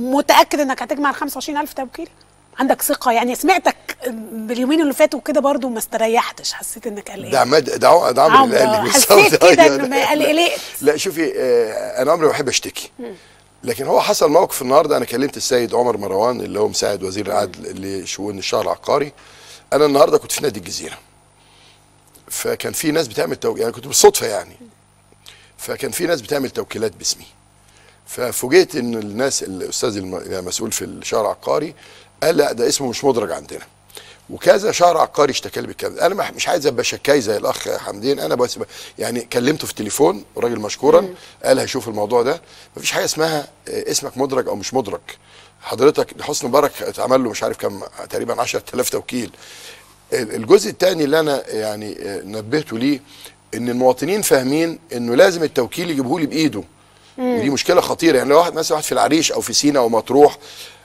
متاكد انك هتجمع ال 25000 توكيل عندك ثقه يعني سمعتك باليومين اللي فاتوا كده برضو ما استريحتش حسيت انك قلقان ده عماد ده عم- ده عمرو اللي قال لي عمرو، بالظبط. حسيت كده أيوة. إنه ما قلقت. لا شوفي آه، انا عمري ما بحب اشتكي لكن هو حصل موقف النهارده انا كلمت السيد عمر مروان اللي هو مساعد وزير العدل لشؤون الشهر العقاري انا النهارده كنت في نادي الجزيره فكان في ناس بتعمل تو... يعني كنت بالصدفه يعني فكان في ناس بتعمل توكيلات باسمي ففوجئت ان الناس الاستاذ الم- المسؤول في الشهر العقاري قال لا ده اسمه مش مدرج عندنا وكذا شهر عقاري اشتكى لي بالكلام ده. انا ما- مش عايز ابقى شكاي زي الاخ حمدين انا بس يعني كلمته في التليفون الراجل مشكورا قال هيشوف الموضوع ده مفيش حاجه اسمها آه، اسمك مدرج او مش مدرج حضرتك حسني مبارك اتعمل له مش عارف كم تقريبا 10000 توكيل ال- الجزء الثاني اللي انا يعني آه، نبهته ليه ان المواطنين فاهمين انه لازم التوكيل يجيبه لي بايده ودي مشكله خطيره يعني لو واحد مثلا واحد في العريش او في سينا او مطروح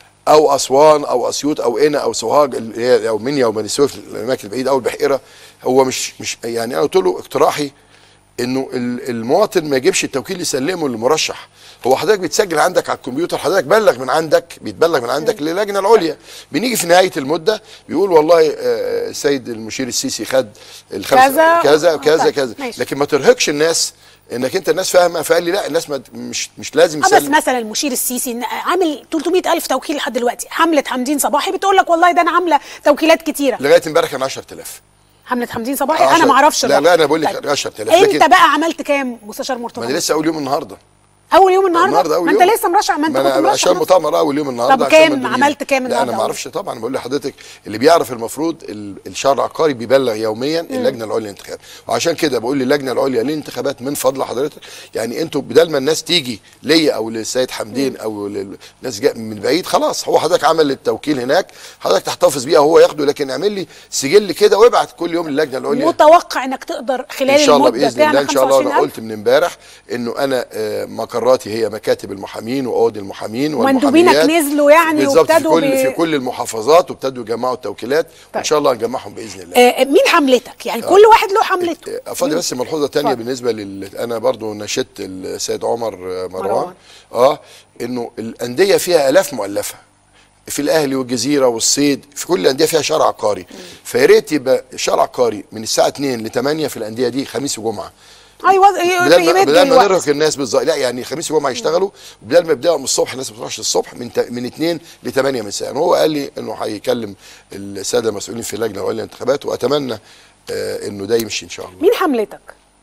او اسوان او اسيوط او قنا او سوهاج اللي هي- او منيا او بني سويف الاماكن البعيده او البحيره هو مش مش يعني انا قلت له اقتراحي انه ال- المواطن ما يجيبش التوكيل يسلمه للمرشح هو حضرتك بتسجل عندك على الكمبيوتر حضرتك بلغ من عندك بيتبلغ من عندك للجنه العليا بنيجي في نهايه المده بيقول والله آه، السيد المشير السيسي خد الخمسة كذا. كذا كذا طيب، كذا ماشي. لكن ما ترهقش الناس انك انت الناس فاهمه فقال لي لا الناس ما مش مش لازم اه بس يسلم مثلا المشير السيسي إن عامل 300 الف توكيل لحد دلوقتي حمله حمدين صباحي بتقول لك والله ده انا عامله توكيلات كتيره لغايه امبارح كان 10000 حمله حمدين صباحي انا عشر- ما اعرفش لا الرقم. لا انا بقول لك طيب. 10000 انت لكن بقى عملت كام مستشار ما مرتضى انا لسه اول يوم النهارده اول يوم النهارده, النهارده اول ما يوم انت لسه مرشح ما انت ما كنت انا مرشح عشان نفسك. مؤتمر اول يوم النهارده طب عشان كام؟ ما تدوني- عملت كام لا النهارده؟ انا ما اعرفش طبعا بقول لحضرتك اللي بيعرف المفروض ال- الشهر العقاري بيبلغ يوميا اللجنه العليا للانتخابات وعشان كده بقول للجنه العليا للانتخابات من فضل حضرتك يعني انتوا بدل ما الناس تيجي ليا او للسيد حمدين او للناس جاء من بعيد خلاص هو حضرتك عمل التوكيل هناك حضرتك تحتفظ بيه وهو ياخده لكن اعمل لي سجل كده وابعت كل يوم للجنه العليا متوقع انك تقدر خلال ان شاء الله المده باذن الله تعمل ان شاء الله انا 25000 قلت من امبارح انه انا آه، مقراتي هي مكاتب المحامين واوض المحامين ومندوبينك والمحاميات. نزلوا يعني بالظبط في وابتدوا كل ب- في كل المحافظات وابتدوا يجمعوا التوكيلات طيب. وان شاء الله هنجمعهم باذن الله آه مين حملتك يعني كل واحد له حملته آه، فاضي بس ملحوظه تانية اتفضل. بالنسبه لل انا برضو نشدت السيد عمر آه، مروان, مروان. اه انه الانديه فيها الاف مؤلفه في الاهلي والجزيره والصيد في كل الانديه فيها شارع عقاري فيا ريت يبقى شارع عقاري من الساعه 2 ل 8 في الانديه دي خميس وجمعه ايوه بدل ما, يمدوا بدل ما الوقت. نرهق الناس بالظبط لا يعني خميس وجمعه يشتغلوا بدل ما يبداوا من الصبح الناس ما بتروحش الصبح من تا- من 2 ل 8 مساء وهو قال لي انه هيكلم الساده المسؤولين في اللجنه العليا للانتخابات واتمنى آه انه ده يمشي ان شاء الله مين حملتك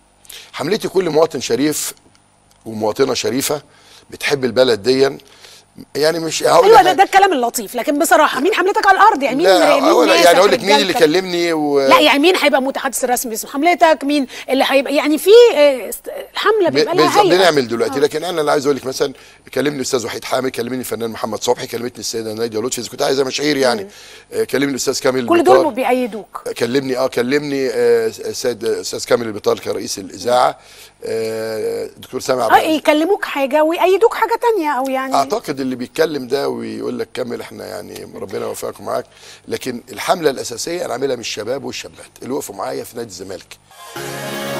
حملتي كل مواطن شريف ومواطنه شريفه بتحب البلد ديا يعني مش هقول ايوه لك ده, ده الكلام اللطيف لكن بصراحه مين حملتك على الارض يعني مين لا مين أولا ناسك، يعني اقول لك مين اللي رجالتك؟ كلمني و... لا يعني مين هيبقى متحدث الرسمي باسم حملتك مين اللي هيبقى يعني في آه، است- حمله بيبقى لها بالظبط هيئه بنعمل دلوقتي لكن انا اللي عايز اقول لك مثلا كلمني الاستاذ وحيد حامد كلمني الفنان محمد صبحي كلمتني السيده ناديه لطفي اذا كنت عايزه مشاهير يعني آه، كلمني الاستاذ كامل كل البطار. دول بيأيدوك كلمني اه كلمني آه، السيد استاذ كامل البطال كرئيس الاذاعه آه، دكتور سامي عبد اه العزيز. يكلموك حاجه ويأيدوك حاجه تانية او يعني اعتقد اللي بيتكلم ده ويقول لك كمل احنا يعني ربنا يوفقك معاك لكن الحمله الاساسيه انا عاملها من الشباب والشابات اللي وقفوا معايا في نادي الزمالك